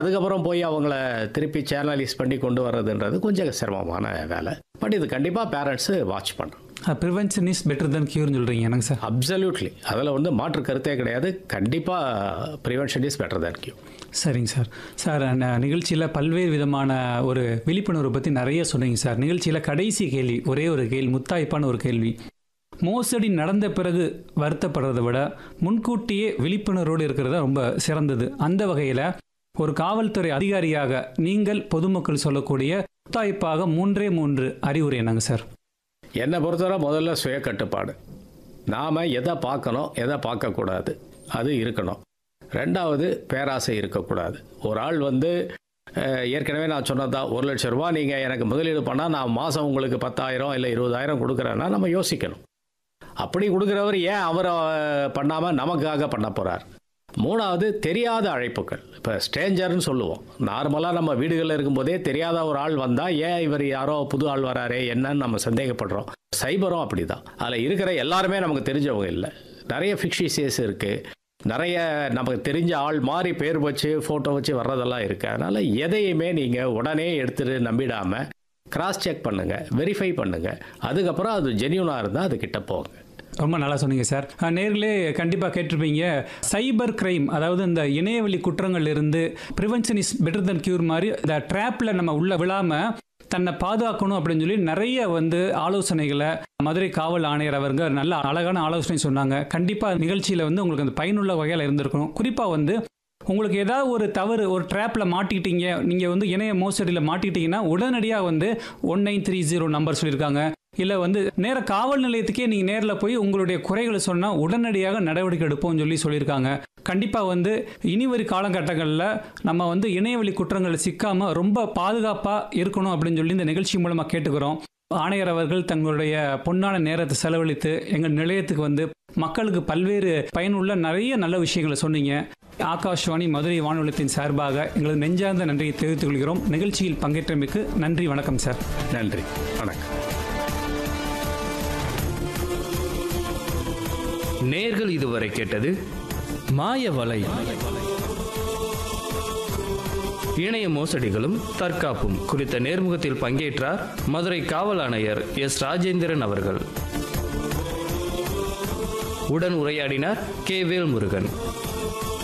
அதுக்கப்புறம் போய் அவங்கள திருப்பி சேனலைஸ் பண்ணி கொண்டு வர்றதுன்றது கொஞ்சம் சிரமமான வேலை பட் இது கண்டிப்பாக பேரண்ட்ஸு வாட்ச் பண்ணணும் ப்ரிவென்ஷன் இஸ் பெட்டர் than கியூர்னு சொல்கிறீங்க என்னங்க சார் அப்சல்யூட்லி அதில் வந்து மாற்று கருத்தே கிடையாது கண்டிப்பாக prevention is better than cure சரிங்க சார் சார் அந்த நிகழ்ச்சியில் பல்வேறு விதமான ஒரு விழிப்புணர்வு பற்றி நிறைய சொன்னீங்க சார் நிகழ்ச்சியில் கடைசி கேள்வி ஒரே ஒரு கேள்வி முத்தாய்ப்பான ஒரு கேள்வி மோசடி நடந்த பிறகு வருத்தப்படுறதை விட முன்கூட்டியே விழிப்புணர்வோடு இருக்கிறது தான் ரொம்ப சிறந்தது அந்த வகையில் ஒரு காவல்துறை அதிகாரியாக நீங்கள் பொதுமக்கள் சொல்லக்கூடிய முத்தாய்ப்பாக மூன்றே மூன்று அறிவுரை என்னங்க சார் என்னை பொறுத்தவரை முதல்ல சுய கட்டுப்பாடு நாம் எதை பார்க்கணும் எதை பார்க்கக்கூடாது அது இருக்கணும் ரெண்டாவது பேராசை இருக்கக்கூடாது ஒரு ஆள் வந்து அஹ், ஏற்கனவே நான் சொன்னதான் ஒரு லட்சம் ரூபா நீங்கள் எனக்கு முதலீடு பண்ணால் நான் மாதம் உங்களுக்கு பத்தாயிரம் இல்லை இருபதாயிரம் கொடுக்குறேன்னா நம்ம யோசிக்கணும் அப்படி கொடுக்குறவர் ஏன் அவரை பண்ணாமல் நமக்காக பண்ண போகிறார் மூணாவது தெரியாத அழைப்புகள் இப்போ ஸ்ட்ரேஞ்சர்னு சொல்லுவோம் நார்மலாக நம்ம வீடுகளில் இருக்கும்போதே தெரியாத ஒரு ஆள் வந்தால் ஏன் இவர் யாரோ புது ஆள் வராரே என்னன்னு நம்ம சந்தேகப்படுறோம் சைபரும் அப்படி தான் அதில் இருக்கிற எல்லாருமே நமக்கு தெரிஞ்சவங்க இல்லை நிறைய ஃபிக்ஷிசியஸ் இருக்குது நிறைய நமக்கு தெரிஞ்ச ஆள் மாதிரி பேர் வச்சு ஃபோட்டோ வச்சு வர்றதெல்லாம் இருக்குது அதனால் எதையுமே நீங்கள் உடனே எடுத்துட்டு நம்பிடாமல் கிராஸ் செக் பண்ணுங்கள் வெரிஃபை பண்ணுங்கள் அதுக்கப்புறம் அது ஜென்யூனாக இருந்தால் அது கிட்ட போங்க ரொம்ப நல்லா சொன்னீங்க சார் அஹ், நேர்களே கண்டிப்பாக கேட்டிருப்பீங்க சைபர் கிரைம் அதாவது இந்த இணையவழி குற்றங்கள் இருந்து prevention is better than cure மாதிரி இந்த ட்ராப்பில் நம்ம உள்ள விழாமல் தன்னை பாதுகாக்கணும் அப்படின்னு சொல்லி நிறைய வந்து ஆலோசனைகளை மதுரை காவல் ஆணையர் அவருங்க நல்ல அழகான ஆலோசனை சொன்னாங்க கண்டிப்பாக நிகழ்ச்சியில் வந்து உங்களுக்கு அந்த பயனுள்ள வகையில் இருந்திருக்கணும் குறிப்பாக வந்து உங்களுக்கு ஏதாவது ஒரு தவறு ஒரு ட்ராப்பில் மாட்டிக்கிட்டீங்க நீங்கள் வந்து இணைய மோசடியில் மாட்டிக்கிட்டீங்கன்னா உடனடியாக வந்து one nine three zero number சொல்லியிருக்காங்க இல்லை வந்து நேர காவல் நிலையத்துக்கே நீங்கள் நேரில் போய் உங்களுடைய குறைகளை சொன்னால் உடனடியாக நடவடிக்கை எடுப்போம்னு சொல்லி சொல்லியிருக்காங்க கண்டிப்பாக வந்து இனிவரி காலகட்டங்களில் நம்ம வந்து இணையவழி குற்றங்கள் சிக்காமல் ரொம்ப பாதுகாப்பாக இருக்கணும் அப்படின்னு சொல்லி இந்த நிகழ்ச்சி மூலமாக கேட்டுக்கிறோம் ஆணையர் அவர்கள் தங்களுடைய பொன்னான நேரத்தை செலவழித்து எங்கள் நிலையத்துக்கு வந்து மக்களுக்கு பல்வேறு பயனுள்ள நிறைய நல்ல விஷயங்களை சொன்னீங்க ஆகாஷ்வாணி மதுரை வானொலியத்தின் சார்பாக எங்களது நெஞ்சார்ந்த நன்றியை தெரிவித்துக் கொள்கிறோம் நிகழ்ச்சியில் பங்கேற்றமைக்கு நன்றி வணக்கம் சார் நன்றி வணக்கம் நேர்கள் இதுவரை கேட்டது மாயவலை இணைய மோசடிகளும் தற்காப்பும் குறித்த நேர்முகத்தில் பங்கேற்றார் மதுரை காவல் ஆணையர் எஸ் ராஜேந்திரன் அவர்கள் உடன் உரையாடினார் கே வேல்முருகன்